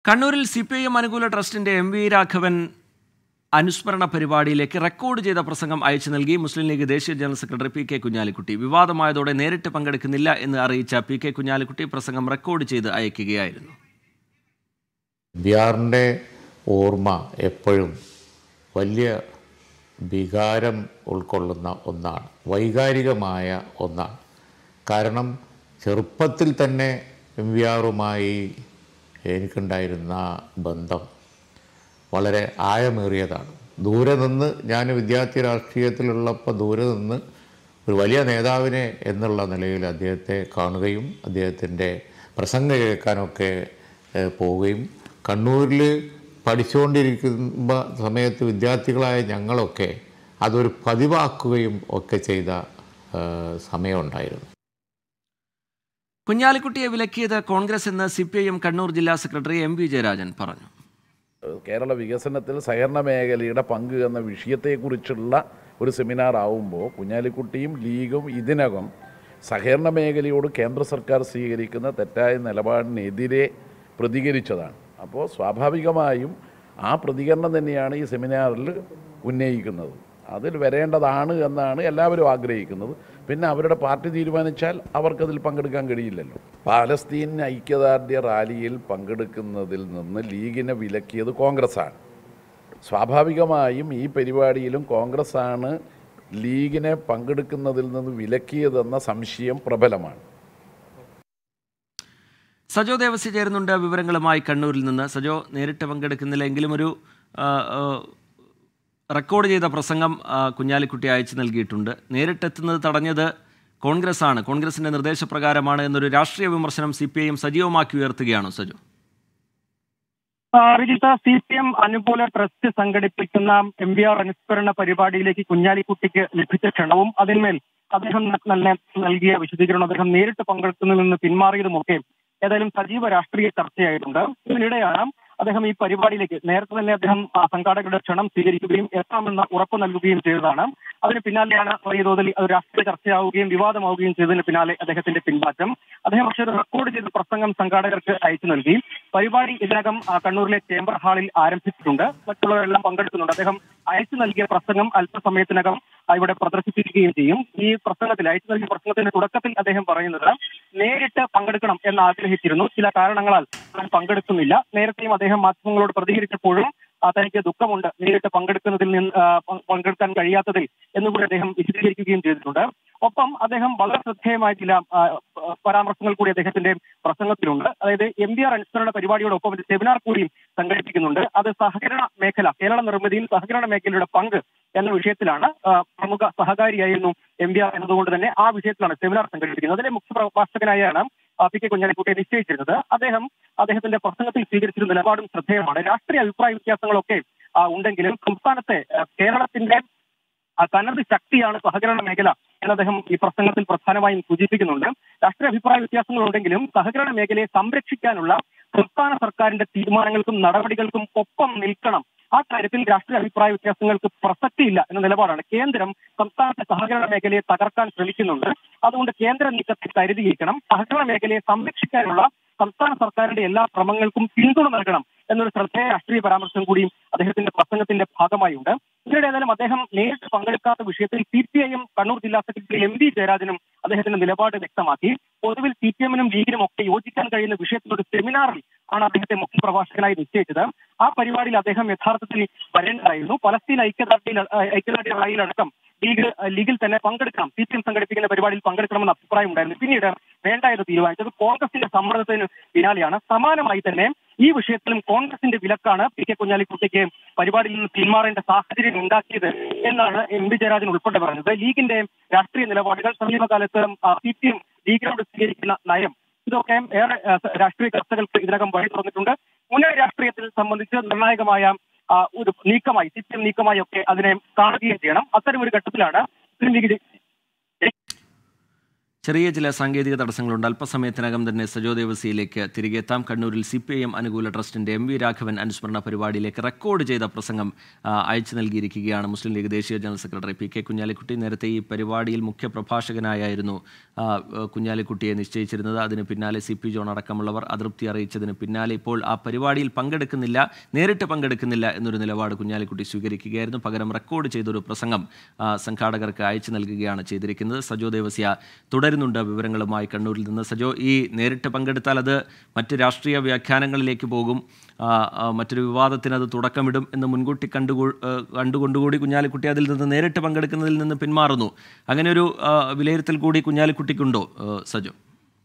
കണ്ണൂരിൽ C P I M അനുകൂല ട്രസ്റ്റിന്റെ എം വി രാഘവൻ അനുസ്മരണ പരിപാടിയിലേക്ക് റെക്കോർഡ് ചെയ്ത പ്രസംഗം അയച്ചു നൽകി മുസ്ലിം ലീഗ് ദേശീയ general secretary P K Kunhalikutty വിവാദമായതോടെ നേരിട്ട് പങ്കെടുക്കുന്നില്ല എന്ന് അറിയിച്ച പി കെ കുഞ്ഞാലിക്കുട്ടി പ്രസംഗം റെക്കോർഡ് ചെയ്ത് അയക്കുകയായിരുന്നു ബിയാറിൻ്റെ ഓർമ്മ എപ്പോഴും വലിയ വികാരം ഉൾക്കൊള്ളുന്ന ഒന്നാണ് വൈകാരികമായ ഒന്നാണ് കാരണം ചെറുപ്പത്തിൽ തന്നെ എം വി ആറുമായി എനിക്കുണ്ടായിരുന്ന ബന്ധം വളരെ ആഴമേറിയതാണ് ദൂരെ നിന്ന് ഞാൻ വിദ്യാർത്ഥി രാഷ്ട്രീയത്തിലുള്ളപ്പോൾ ദൂരെ നിന്ന് ഒരു വലിയ നേതാവിനെ എന്നുള്ള നിലയിൽ അദ്ദേഹത്തെ കാണുകയും അദ്ദേഹത്തിൻ്റെ പ്രസംഗം കേൾക്കാനൊക്കെ ഏഹ്, പോവുകയും കണ്ണൂരിൽ പഠിച്ചുകൊണ്ടിരിക്കുന്ന സമയത്ത് വിദ്യാർത്ഥികളായ ഞങ്ങളൊക്കെ അതൊരു പതിവാക്കുകയും ഒക്കെ ചെയ്ത ഏഹ്, സമയമുണ്ടായിരുന്നു കുഞ്ഞാലിക്കുട്ടിയെ വിലക്കിയത് കോൺഗ്രസ് എന്ന് C P I M Kannur ജില്ലാ സെക്രട്ടറി എം വി ജയരാജൻ പറഞ്ഞു കേരള വികസനത്തിൽ സഹകരണ മേഖലയുടെ പങ്ക് എന്ന വിഷയത്തെക്കുറിച്ചുള്ള ഒരു സെമിനാർ ആവുമ്പോൾ കുഞ്ഞാലിക്കുട്ടിയും ലീഗും ഇതിനകം സഹകരണ മേഖലയോട് കേന്ദ്ര സർക്കാർ സ്വീകരിക്കുന്ന തെറ്റായ നിലപാടിനെതിരെ പ്രതികരിച്ചതാണ് അപ്പോൾ സ്വാഭാവികമായും ആ പ്രതികരണം തന്നെയാണ് ഈ സെമിനാറിൽ ഉന്നയിക്കുന്നത് അതിൽ വരേണ്ടതാണ് എന്നാണ് എല്ലാവരും ആഗ്രഹിക്കുന്നത് പിന്നെ അവരുടെ പാർട്ടി തീരുമാനിച്ചാൽ അവർക്കതിൽ പങ്കെടുക്കാൻ കഴിയില്ലല്ലോ പാലസ്തീൻ ഐക്യദാർഢ്യ റാലിയിൽ പങ്കെടുക്കുന്നതിൽ നിന്ന് ലീഗിനെ വിലക്കിയത് കോൺഗ്രസ്സാണ് സ്വാഭാവികമായും ഈ പരിപാടിയിലും കോൺഗ്രസ്സാണ് ലീഗിനെ പങ്കെടുക്കുന്നതിൽ നിന്ന് വിലക്കിയതെന്ന സംശയം പ്രബലമാണ് സജോ ദേവസ്യ ചേരുന്നുണ്ട് വിവരങ്ങളുമായി കണ്ണൂരിൽ നിന്ന് സജോ നേരിട്ട് പങ്കെടുക്കുന്നില്ല എങ്കിലും ഒരു ആ, ആ, റെക്കോർഡ് ചെയ്ത പ്രസംഗം ആ, കുഞ്ഞാലിക്കുട്ടി അയച്ചു നൽകിയിട്ടുണ്ട് നേരിട്ടെത്തുന്നത് തടഞ്ഞത് കോൺഗ്രസ് ആണ് കോൺഗ്രസിന്റെ നിർദ്ദേശപ്രകാരമാണ് എന്നൊരു രാഷ്ട്രീയ വിമർശനം സി പി ഐ എം സജീവമാക്കി ഉയർത്തുകയാണോ സജോ റിജിത്ത സി പി എം അനുകൂല ട്രസ്റ്റ് സംഘടിപ്പിക്കുന്ന എം വി ആർ അനുസ്മരണ പരിപാടിയിലേക്ക് കുഞ്ഞാലിക്കുട്ടിക്ക് ലഭിച്ച ക്ഷണവും അതിന്മേൽ അദ്ദേഹം നല്ല നൽകിയ വിശദീകരണം അദ്ദേഹം നേരിട്ട് പങ്കെടുക്കുന്നതിൽ നിന്ന് പിന്മാറിയതുമൊക്കെ ഏതായാലും സജീവ രാഷ്ട്രീയ ചർച്ചയായിട്ടുണ്ട് ഇതിനിടെയാണ് അദ്ദേഹം ഈ പരിപാടിയിലേക്ക് നേരത്തെ തന്നെ അദ്ദേഹം ആ, സംഘാടകരുടെ ക്ഷണം സ്വീകരിക്കുകയും എത്താമെന്ന ഉറപ്പ് നൽകുകയും ചെയ്തതാണ് അതിന് പിന്നാലെയാണ് വലിയ തോതിൽ അത് രാഷ്ട്രീയ ചർച്ചയാവുകയും വിവാദമാവുകയും ചെയ്തതിന് പിന്നാലെ അദ്ദേഹത്തിന്റെ പിൻമാറ്റം അദ്ദേഹം പക്ഷേ ഒരു റെക്കോർഡ് ചെയ്ത പ്രസംഗം സംഘാടകർക്ക് അയച്ചു നൽകി പരിപാടി ഇതിനകം ആ, കണ്ണൂരിലെ ചേംബർ ഹാളിൽ ആരംഭിച്ചിട്ടുണ്ട് മറ്റുള്ളവരെല്ലാം പങ്കെടുക്കുന്നുണ്ട് അദ്ദേഹം അയച്ചു നൽകിയ പ്രസംഗം അല്പസമയത്തിനകം ആ, ഇവിടെ പ്രദർശിപ്പിക്കുകയും ചെയ്യും ഈ പ്രസംഗത്തിൽ അയച്ചു നൽകിയ പ്രസംഗത്തിന്റെ തുടക്കത്തിൽ അദ്ദേഹം പറയുന്നത് നേരിട്ട് പങ്കെടുക്കണം എന്ന് ആഗ്രഹിച്ചിരുന്നു ചില കാരണങ്ങളാൽ താൻ പങ്കെടുക്കുന്നില്ല നേരത്തെയും അദ്ദേഹം മാധ്യമങ്ങളോട് പ്രതികരിച്ചപ്പോഴും ആ, തനിക്ക് ദുഃഖമുണ്ട് നേരിട്ട് പങ്കെടുക്കുന്നതിൽ നിന്ന് ആ, പ- പങ്കെടുക്കാൻ കഴിയാത്തതിൽ എന്നുകൂടി അദ്ദേഹം വിശദീകരിക്കുകയും ചെയ്തിട്ടുണ്ട് ഒപ്പം അദ്ദേഹം വളരെ ശ്രദ്ധേയമായ ചില ആ, പ- പരാമർശങ്ങൾ കൂടി അദ്ദേഹത്തിന്റെ പ്രസംഗത്തിലുണ്ട് അതായത് എം ബി ആർ അനുസ്മരണ പരിപാടിയോടൊപ്പം ഒരു സെമിനാർ കൂടി സംഘടിപ്പിക്കുന്നുണ്ട് അത് സഹകരണ മേഖല കേരള നിർമ്മിതിയിൽ സഹകരണ മേഖലയുടെ പങ്ക് എന്ന വിഷയത്തിലാണ് ആ, പ്രമുഖ സഹകാരിയായിരുന്നു എം ബി ആർ എന്നതുകൊണ്ട് തന്നെ ആ വിഷയത്തിലാണ് സെമിനാർ സംഘടിപ്പിക്കുന്നത് അതിലെ മുഖ്യ പ്രഭാഷകനായാണ് ആ, പി കെ കുഞ്ഞാലിക്കുട്ടിയെ നിശ്ചയിച്ചിരുന്നത് അദ്ദേഹം അദ്ദേഹത്തിന്റെ പ്രസംഗത്തിൽ സ്വീകരിച്ചിരുന്ന നിലപാടും ശ്രദ്ധേയമാണ് രാഷ്ട്രീയ അഭിപ്രായ വ്യത്യാസങ്ങളൊക്കെ ആ, ഉണ്ടെങ്കിലും സംസ്ഥാനത്തെ ആ, കേരളത്തിന്റെ ആ തനത് ശക്തിയാണ് സഹകരണ മേഖല എന്ന് അദ്ദേഹം ഈ പ്രസംഗത്തിൽ പ്രധാനമായും സൂചിപ്പിക്കുന്നുണ്ട് രാഷ്ട്രീയ അഭിപ്രായ വ്യത്യാസങ്ങൾ ഉണ്ടെങ്കിലും സഹകരണ മേഖലയെ സംരക്ഷിക്കാനുള്ള സംസ്ഥാന സർക്കാരിന്റെ തീരുമാനങ്ങൾക്കും നടപടികൾക്കും ഒപ്പം നിൽക്കണം ആ കാര്യത്തിൽ രാഷ്ട്രീയ അഭിപ്രായ വ്യത്യാസങ്ങൾക്ക് പ്രസക്തിയില്ല എന്ന നിലപാടാണ് കേന്ദ്രം സംസ്ഥാനത്തെ സഹകരണ മേഖലയെ തകർക്കാൻ ശ്രമിക്കുന്നുണ്ട് അതുകൊണ്ട് കേന്ദ്ര നീക്കത്തെ കരുതിയിരിക്കണം സഹകരണ മേഖലയെ സംരക്ഷിക്കാനുള്ള സംസ്ഥാന സർക്കാരിന്റെ എല്ലാ ശ്രമങ്ങൾക്കും പിന്തുണ നൽകണം എന്നൊരു ശ്രദ്ധേയ രാഷ്ട്രീയ പരാമർശം കൂടിയും അദ്ദേഹത്തിന്റെ പ്രസംഗത്തിന്റെ ഭാഗമായുണ്ട് ഇതിനിടെ ഏതായാലും അദ്ദേഹം നേരിട്ട് പങ്കെടുക്കാത്ത വിഷയത്തിൽ C P I M Kannur ജില്ലാ സെക്രട്ടറി എം വി ജയരാജനും അദ്ദേഹത്തിന്റെ നിലപാട് വ്യക്തമാക്കി പൊതുവിൽ സി പി എമ്മിനും ലീഗിനും ഒക്കെ യോജിക്കാൻ കഴിയുന്ന വിഷയത്തിൽ ഒരു സെമിനാറിൽ ആണ് അദ്ദേഹത്തെ മുഖ്യപ്രഭാഷകനായി നിശ്ചയിച്ചത് ആ പരിപാടിയിൽ അദ്ദേഹം യഥാർത്ഥത്തിൽ വരേണ്ടതായിരുന്നു പലസ്തീൻ ഐക്യദാർഢ്യയിൽ ഐക്യദാർഢ്യ റാലിയിലടക്കം ലീഗ് ലീഗിൽ തന്നെ പങ്കെടുക്കണം സി പി എം സംഘടിപ്പിക്കുന്ന പരിപാടിയിൽ പങ്കെടുക്കണമെന്ന അഭിപ്രായം ഉണ്ടായിരുന്നു പിന്നീട് വേണ്ട എന്ന് തീരുമാനിച്ചത് കോൺഗ്രസിന്റെ സമ്മർദ്ദത്തിന് പിന്നാലെയാണ് സമാനമായി തന്നെ ഈ വിഷയത്തിലും കോൺഗ്രസിന്റെ വിലക്കാണ് പി കെ കുഞ്ഞാലിക്കുട്ടിക്ക് പരിപാടിയിൽ നിന്ന് പിന്മാറേണ്ട സാഹചര്യം ഉണ്ടാക്കിയത് എന്നാണ് എം വി ജയരാജൻ ഉൾപ്പെടെ പറഞ്ഞത് ലീഗിന്റെ രാഷ്ട്രീയ നിലപാടുകൾ സമീപകാലത്ത് സി പി എം ലീഗിനോട് സ്വീകരിക്കുന്ന നയം ഇതൊക്കെ ഏറെ ആ, രാഷ്ട്രീയ ചർച്ചകൾക്ക് ഇതിനകം വഴി തുറന്നിട്ടുണ്ട് മുന്നണി രാഷ്ട്രീയത്തിൽ സംബന്ധിച്ച് നിർണായകമായ ആ, ഒരു നീക്കമായി സി പി എം നീക്കമായി ഒക്കെ അതിനെ കാണുകയും ചെയ്യണം അത്തരം ഒരു ഘട്ടത്തിലാണ് മുസ്ലിം ലീഗ് ചെറിയ ചില സാങ്കേതിക തടസ്സങ്ങളുണ്ട് അല്പസമയത്തിനകം തന്നെ സജോ ദേവസിയിലേക്ക് തിരികെ എത്താം കണ്ണൂരിൽ സി പി ഐ എം അനുകൂല ട്രസ്റ്റിന്റെ എം വി രാഘവൻ അനുസ്മരണ പരിപാടിയിലേക്ക് റെക്കോർഡ് ചെയ്ത പ്രസംഗം ആ, അയച്ചു നൽകിയിരിക്കുകയാണ് മുസ്ലിം ലീഗ് ദേശീയ general secretary P K Kunhalikutty നേരത്തെ ഈ പരിപാടിയിൽ മുഖ്യ പ്രഭാഷകനായിരുന്നു ആ, ആ, കുഞ്ഞാലിക്കുട്ടിയെ നിശ്ചയിച്ചിരുന്നത് അതിന് പിന്നാലെ സി പി ജോൺ അടക്കമുള്ളവർ അതൃപ്തി അറിയിച്ചതിന് പിന്നാലെ ഇപ്പോൾ ആ പരിപാടിയിൽ പങ്കെടുക്കുന്നില്ല നേരിട്ട് പങ്കെടുക്കുന്നില്ല എന്നൊരു നിലപാട് കുഞ്ഞാലിക്കുട്ടി സ്വീകരിക്കുകയായിരുന്നു പകരം റെക്കോർഡ് ചെയ്തൊരു പ്രസംഗം ആ, സംഘാടകർക്ക് അയച്ചു നൽകുകയാണ് ചെയ്തിരിക്കുന്നത് സജോ ദേവസ്യ തുടരുന്നുണ്ട് വിവരങ്ങളുമായി കണ്ണൂരിൽ നിന്ന് സജോ ഈ നേരിട്ട് പങ്കെടുത്താൽ അത് മറ്റ് രാഷ്ട്രീയ വ്യാഖ്യാനങ്ങളിലേക്ക് പോകും ആ, ആ, മറ്റൊരു വിവാദത്തിന് അത് തുടക്കമിടും എന്ന് മുൻകൂട്ടി കണ്ടു കണ്ടുകൊണ്ടുകൂടി കുഞ്ഞാലിക്കുട്ടി അതിൽ നിന്ന് നേരിട്ട് പങ്കെടുക്കുന്നതിൽ നിന്ന് പിന്മാറുന്നു അങ്ങനെ ഒരു ആ, വിലയിരുത്തൽ കൂടി കുഞ്ഞാലിക്കുട്ടിക്കുണ്ടോ ആ, സജോ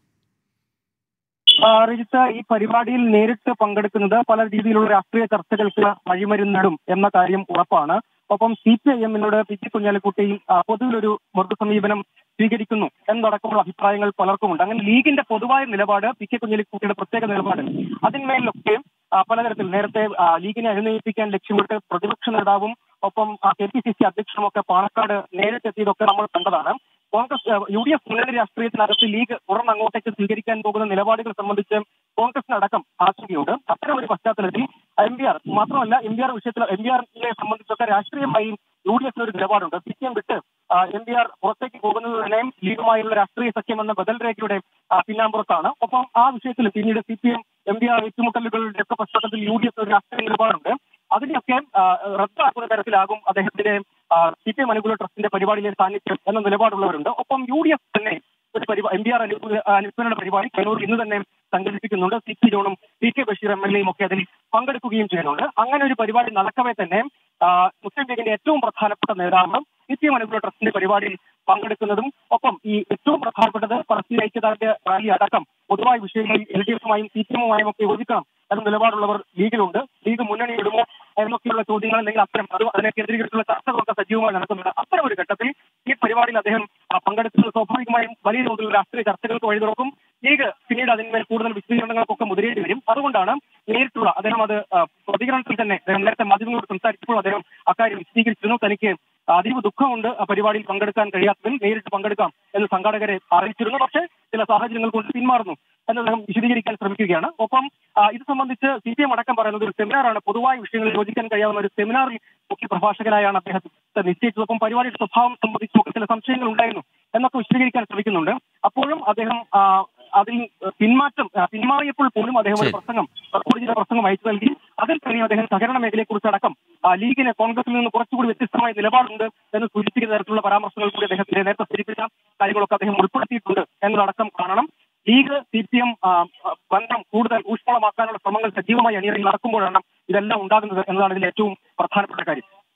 ആ, റിജിത്ത് ഈ പരിപാടിയിൽ നേരിട്ട് പങ്കെടുക്കുന്നത് പല രീതിയിലുള്ള രാഷ്ട്രീയ ചർച്ചകൾക്ക് വഴിമരുന്നിടും എന്ന കാര്യം ഉറപ്പാണ് ഒപ്പം സി പി ഐ എമ്മിനോട് പി കെ കുഞ്ഞാലിക്കുട്ടിയും ആ, പൊതുവിലൊരു മൃദു സമീപനം സ്വീകരിക്കുന്നു എന്നടക്കമുള്ള അഭിപ്രായങ്ങൾ പലർക്കുമുണ്ട് അങ്ങനെ ലീഗിന്റെ പൊതുവായ നിലപാട് പി കെ കുഞ്ഞാലിക്കുട്ടിയുടെ പ്രത്യേക നിലപാട് അതിന്മേലൊക്കെ ആ, പലതരത്തിൽ നേരത്തെ ആ, ലീഗിനെ അനുനയിപ്പിക്കാൻ ലക്ഷ്യമിട്ട് പ്രതിപക്ഷ നേതാവും ഒപ്പം കെ പി സി സി അധ്യക്ഷനും ഒക്കെ പാലക്കാട് നേരിട്ടെത്തിയതൊക്കെ നമ്മൾ കണ്ടതാണ് കോൺഗ്രസ് ആ, യു ഡി എഫ് മുന്നണി രാഷ്ട്രീയത്തിനകത്ത് ലീഗ് തുടർന്ന് അങ്ങോട്ടേക്ക് സ്വീകരിക്കാൻ പോകുന്ന നിലപാടുകൾ സംബന്ധിച്ച് കോൺഗ്രസിനടക്കം ആശങ്കയുണ്ട് അത്തരം ഒരു പശ്ചാത്തലത്തിൽ എം പി ആർ മാത്രമല്ല എം പി ആർ വിഷയത്തിൽ എം പി ആറിനെ സംബന്ധിച്ചൊക്കെ രാഷ്ട്രീയമായി യു ഡി എഫിന് ഒരു നിലപാടുണ്ട് സി പി എം വിട്ട് എം പി ആർ പുറത്തേക്ക് പോകുന്നത് തന്നെ ലീഗുമായുള്ള രാഷ്ട്രീയ സഖ്യം എന്ന ബദൽ രേഖയുടെ ആ, പിന്നാമ്പുറത്താണ് ഒപ്പം ആ വിഷയത്തിൽ പിന്നീട് C P M M P R ഏറ്റുമുട്ടലുകളുടെ ഒക്കെ പശ്ചാത്തലത്തിൽ യു ഡി എഫ് ഒരു രാഷ്ട്രീയ നിലപാടുണ്ട് അതിനെയൊക്കെ ആ, റദ്ദാക്കുന്ന തരത്തിലാകും അദ്ദേഹത്തിന്റെ സി പി എം അനുകൂല ട്രസ്റ്റിന്റെ പരിപാടിയിലെ സാന്നിധ്യം എന്ന നിലപാടുള്ളവരുണ്ട് ഒപ്പം യു ഡി എഫ് തന്നെ ഒരു പരിപാടി എം പി ആർ അനുസ്മരണ പരിപാടി കണ്ണൂർ ഇന്ന് തന്നെ സംഘടിപ്പിക്കുന്നുണ്ട് സി പി ജോണും P K Basheer M L എയും ഒക്കെ അതിൽ പങ്കെടുക്കുകയും ചെയ്യുന്നുണ്ട് അങ്ങനെ ഒരു പരിപാടി നടക്കവേ തന്നെ ആ, മുസ്ലിം ലീഗിന്റെ ഏറ്റവും പ്രധാനപ്പെട്ട നേതാവ് സി പി എം അനുകൂല ട്രസ്റ്റിന്റെ പരിപാടിയിൽ പങ്കെടുക്കുന്നതും ഒപ്പം ഈ ഏറ്റവും പ്രധാനപ്പെട്ടത് പലസ്തീൻ ഐക്യദാർഢ്യ റാലി അടക്കം പൊതുവായ വിഷയങ്ങളിൽ എൽ ഡി എഫുമായും സി പി എമ്മുമായും ഒക്കെ യോജിക്കണം എന്ന നിലപാടുള്ളവർ ലീഗിലുണ്ട് ലീഗ് മുന്നണി ഇടുമോ എന്നൊക്കെയുള്ള ചോദ്യങ്ങൾ അല്ലെങ്കിൽ അത്തരം അത് അതിനെ കേന്ദ്രീകരിച്ചുള്ള ചർച്ചകളൊക്കെ സജീവമായി നടക്കുന്നുണ്ട് അത്തരം ഒരു ഘട്ടത്തിൽ ഈ പരിപാടിയിൽ അദ്ദേഹം ആ, പങ്കെടുക്കുന്നത് സ്വാഭാവികമായും വലിയ തോതിലുള്ള രാഷ്ട്രീയ ചർച്ചകൾക്ക് വഴി തുറക്കും ലീഗ് പിന്നീട് അതിന്മേൽ കൂടുതൽ വിശദീകരണങ്ങൾക്കൊക്കെ മുതിരേണ്ടി വരും അതുകൊണ്ടാണ് നേരിട്ടുള്ള അദ്ദേഹം അത് ആ, പ്രതികരണത്തിൽ തന്നെ അദ്ദേഹം നേരത്തെ മാധ്യമങ്ങളോട് സംസാരിച്ചപ്പോൾ അദ്ദേഹം അക്കാര്യം വിശദീകരിച്ചിരുന്നു തനിക്ക് അതീവ ദുഃഖമുണ്ട് ആ പരിപാടിയിൽ പങ്കെടുക്കാൻ കഴിയാത്തതിൽ നേരിട്ട് പങ്കെടുക്കാം എന്ന് സംഘാടകരെ അറിയിച്ചിരുന്നു പക്ഷേ ചില സാഹചര്യങ്ങൾ കൊണ്ട് പിന്മാറുന്നു എന്ന് അദ്ദേഹം വിശദീകരിക്കാൻ ശ്രമിക്കുകയാണ് ഒപ്പം ആ, ഇത് സംബന്ധിച്ച് സി പി എം അടക്കം പറയുന്നത് ഒരു സെമിനാറാണ് പൊതുവായ വിഷയങ്ങളിൽ യോജിക്കാൻ കഴിയാവുന്ന ഒരു സെമിനാറിൽ മുഖ്യ പ്രഭാഷകനായാണ് അദ്ദേഹത്തെ നിശ്ചയിച്ചത് ഒപ്പം പരിപാടിയുടെ സ്വഭാവം സംബന്ധിച്ചൊക്കെ ചില സംശയങ്ങൾ ഉണ്ടായിരുന്നു എന്നൊക്കെ വിശദീകരിക്കാൻ ശ്രമിക്കുന്നുണ്ട് അപ്പോഴും അദ്ദേഹം ആ, അതിൽ പിന്മാറ്റം ആ, പിന്മാറിയപ്പോൾ പോലും അദ്ദേഹം ഒരു ശരി. പ്രസംഗം റെക്കോർഡ് ചെയ്ത പ്രസംഗം അയച്ചു നൽകി അതിൽ തന്നെ അദ്ദേഹം സഹകരണ മേഖലയെക്കുറിച്ച് അടക്കം ആ, ലീഗിന് കോൺഗ്രസിൽ നിന്ന് കുറച്ചുകൂടി വ്യത്യസ്തമായ നിലപാടുണ്ട് എന്ന് സൂചിപ്പിക്കുന്ന തരത്തിലുള്ള പരാമർശങ്ങൾ കൂടി അദ്ദേഹത്തിന്റെ നേരത്തെ സൂചിപ്പിച്ച കാര്യങ്ങളൊക്കെ അദ്ദേഹം ഉൾപ്പെടുത്തിയിട്ടുണ്ട് എന്നതടക്കം കാണണം ലീഗ് സി പി എം ബന്ധം കൂടുതൽ ഊഷ്മളമാക്കാനുള്ള ശ്രമങ്ങൾ സജീവമായി അണിയറയിൽ നടക്കുമ്പോഴാണ് ഇതെല്ലാം ഉണ്ടാകുന്നത് എന്നതാണ് ഇതിൽ ഏറ്റവും പ്രധാനപ്പെട്ട കാര്യം